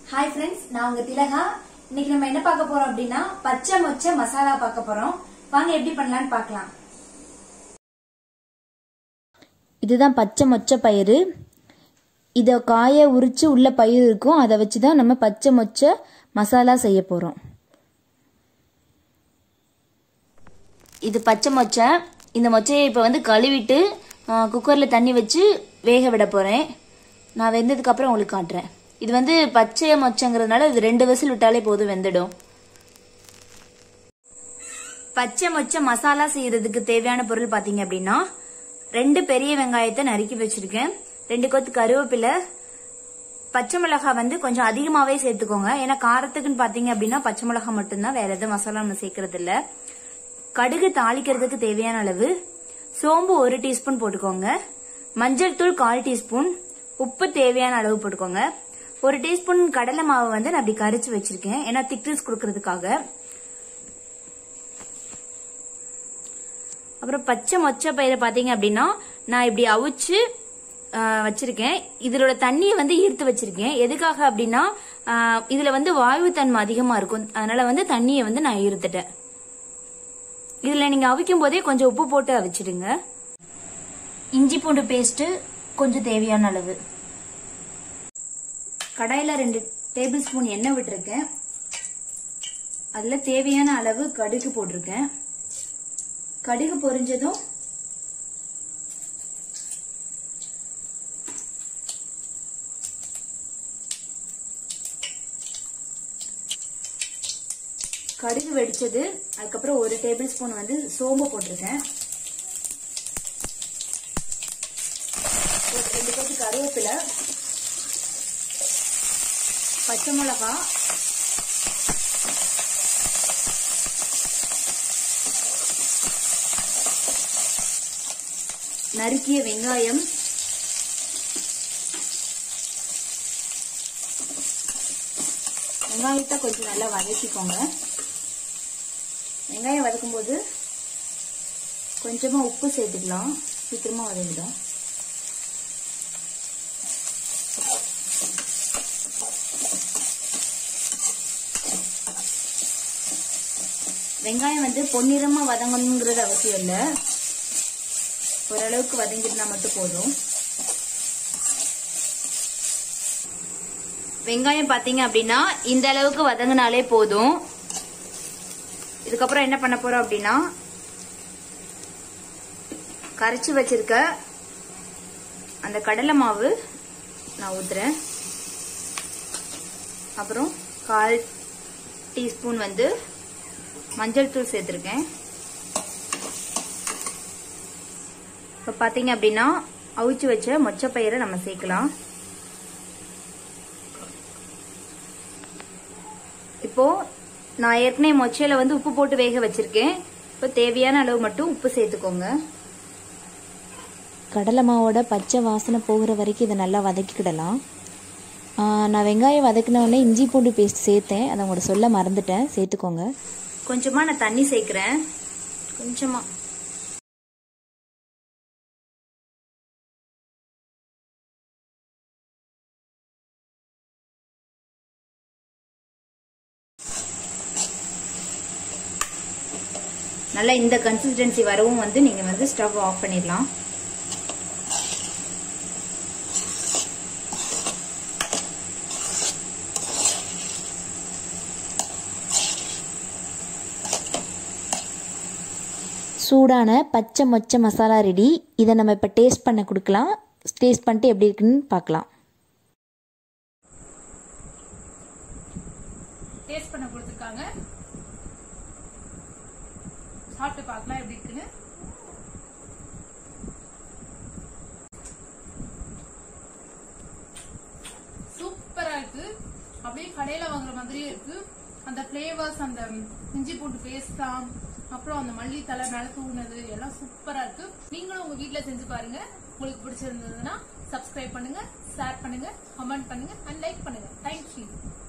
hi friends நான் உங்க திலகா இன்னைக்கு நம்ம என்ன பார்க்க போறோம் அப்படின்னா பச்சை மொச்சை மசாலா பார்க்க போறோம் வாங்க எப்படி பண்ணலாம்னு பார்க்கலாம் இதுதான் பச்சை மொச்சை பயிறு இதை காய உரித்து உள்ள பயிர் இருக்கும் அதை வச்சு தான் நம்ம பச்சை மொச்சை மசாலா செய்ய போகிறோம் இது பச்சை மொச்சை இந்த மொச்சையை இப்போ வந்து கழுவிட்டு குக்கரில் தண்ணி வச்சு வேக விட போகிறேன் நான் வெந்ததுக்கப்புறம் உங்களுக்கு காட்டுறேன் இது வந்து பச்சை மொச்சங்கிறதுனால இது ரெண்டு விசில் விட்டாலே போதும் வெந்துடும் பச்சை மொச்சை மசாலா செய்யறதுக்கு தேவையான பொருள் பாத்தீங்க அப்படின்னா ரெண்டு பெரிய வெங்காயத்தை நறுக்கி வச்சிருக்கேன் ரெண்டு கொத்து கருவேப்பிலை பச்சை மிளகாய் வந்து கொஞ்சம் அதிகமாவே சேர்த்துக்கோங்க ஏன்னா காரத்துக்குன்னு பாத்தீங்க அப்படின்னா பச்சை மிளகாய் மட்டும்தான் வேற எதுவும் மசாலா நம்ம சேர்க்கறது இல்ல கடுகு தாளிக்கிறதுக்கு தேவையான அளவு சோம்பு ஒரு டீஸ்பூன் போட்டுக்கோங்க மஞ்சள் தூள் கால் டீஸ்பூன் உப்பு தேவையான அளவு போட்டுக்கோங்க ஒரு டீஸ்பூன் கடலை மாவு வந்து நான் அப்படி கரைச்சு வச்சிருக்கேன் ஏன்னா திக்னஸ் கொடுக்கறதுக்காக அப்புறம் பச்சை மொச்சை பயிரை பாத்தீங்க அப்படின்னா நான் இப்படி அவிச்சு வச்சிருக்கேன் இதோட தண்ணியை வந்து ஈர்த்து வச்சிருக்கேன் எதுக்காக அப்படின்னா இதுல வந்து வாயு தன்மை அதிகமா இருக்கும் அதனால வந்து தண்ணியை வந்து நான் ஈர்த்துட்டேன் இதுல நீங்க அவிக்கும் போதே கொஞ்சம் உப்பு போட்டு அவிச்சிடுங்க இஞ்சி பூண்டு பேஸ்ட் கொஞ்சம் தேவையான அளவு கடாயில ரெண்டு டேபிள் ஸ்பூன் எண்ணெய் விட்டுருக்கேன் அதுல தேவையான அளவு கடுகு போட்டிருக்கேன் கடுகு பொரிஞ்சதும் கடுகு வெடிச்சது அதுக்கப்புறம் ஒரு டேபிள் ஸ்பூன் வந்து சோம்பு போட்டிருக்கேன் ஒரு ரெண்டு கொத்து கருவேப்பிலை பச்சை மிளகா நறுக்கிய வெங்காயம் வெங்காயத்தை கொஞ்சம் நல்லா வதக்கிக்கோங்க வெங்காயம் வதக்கும் போது கொஞ்சமா உப்பு சேர்த்துக்கலாம் சீக்கிரமா வதங்கிடும் வெங்காயம் வந்து பொன்னிறமா வதங்கணுங்கிறது அவசியம் இல்லை ஓரளவுக்கு வதங்கிருந்தா மட்டும் போதும் வெங்காயம் பாத்தீங்க அப்படின்னா இந்த அளவுக்கு வதங்கினாலே போதும் இதுக்கப்புறம் என்ன பண்ண போறோம் அப்படின்னா கரைச்சி வச்சிருக்க அந்த கடலை மாவு நான் ஊத்துறேன் அப்புறம் கால் டீஸ்பூன் வந்து மஞ்சள் தூள் சேர்த்துருக்கேன் இப்போ பார்த்தீங்க அப்படின்னா அவிச்சு வச்ச மொச்சப்பயிரை நம்ம சேர்க்கலாம் இப்போ நான் ஏற்கனவே மொச்சையில வந்து உப்பு போட்டு வேக வச்சிருக்கேன் இப்போ தேவையான அளவு மட்டும் உப்பு சேர்த்துக்கோங்க கடலை மாவோட பச்சை வாசனை போகிற வரைக்கும் இதை நல்லா வதக்கிக்கிடலாம் நான் வெங்காயம் வதக்கினோடனே இஞ்சி பூண்டு பேஸ்ட் சேர்த்தேன் அதை உங்கள்கிட்ட சொல்ல மறந்துட்டேன் சேர்த்துக்கோங்க கொஞ்சமா நான் தண்ணி சேர்க்கிறேன் கொஞ்சமா நல்லா இந்த கன்சிஸ்டன்சி வரவும் வந்து நீங்க வந்து ஸ்டவ் ஆஃப் பண்ணிடலாம் சூடான பச்சை மொச்சை மசாலா ரெடி இதை நம்ம இப்போ டேஸ்ட் பண்ண கொடுக்கலாம் டேஸ்ட் பண்ணிட்டு எப்படி இருக்குன்னு பார்க்கலாம் டேஸ்ட் பண்ண கொடுத்துருக்காங்க சாப்பிட்டு பார்க்கலாம் எப்படி இருக்குன்னு சூப்பரா இருக்கு அப்படியே கடையில வாங்குற மாதிரியே இருக்கு அந்த பிளேவர்ஸ் அந்த இஞ்சி பூண்டு பேஸ்டா அப்புறம் அந்த மல்லித்தலை மேல தூவுனது எல்லாம் சூப்பரா இருக்கு நீங்களும் உங்க வீட்ல செஞ்சு பாருங்க உங்களுக்கு பிடிச்சிருந்ததுன்னா சப்ஸ்கிரைப் பண்ணுங்க ஷேர் பண்ணுங்க கமெண்ட் பண்ணுங்க அண்ட் லைக் பண்ணுங்க தேங்க்யூ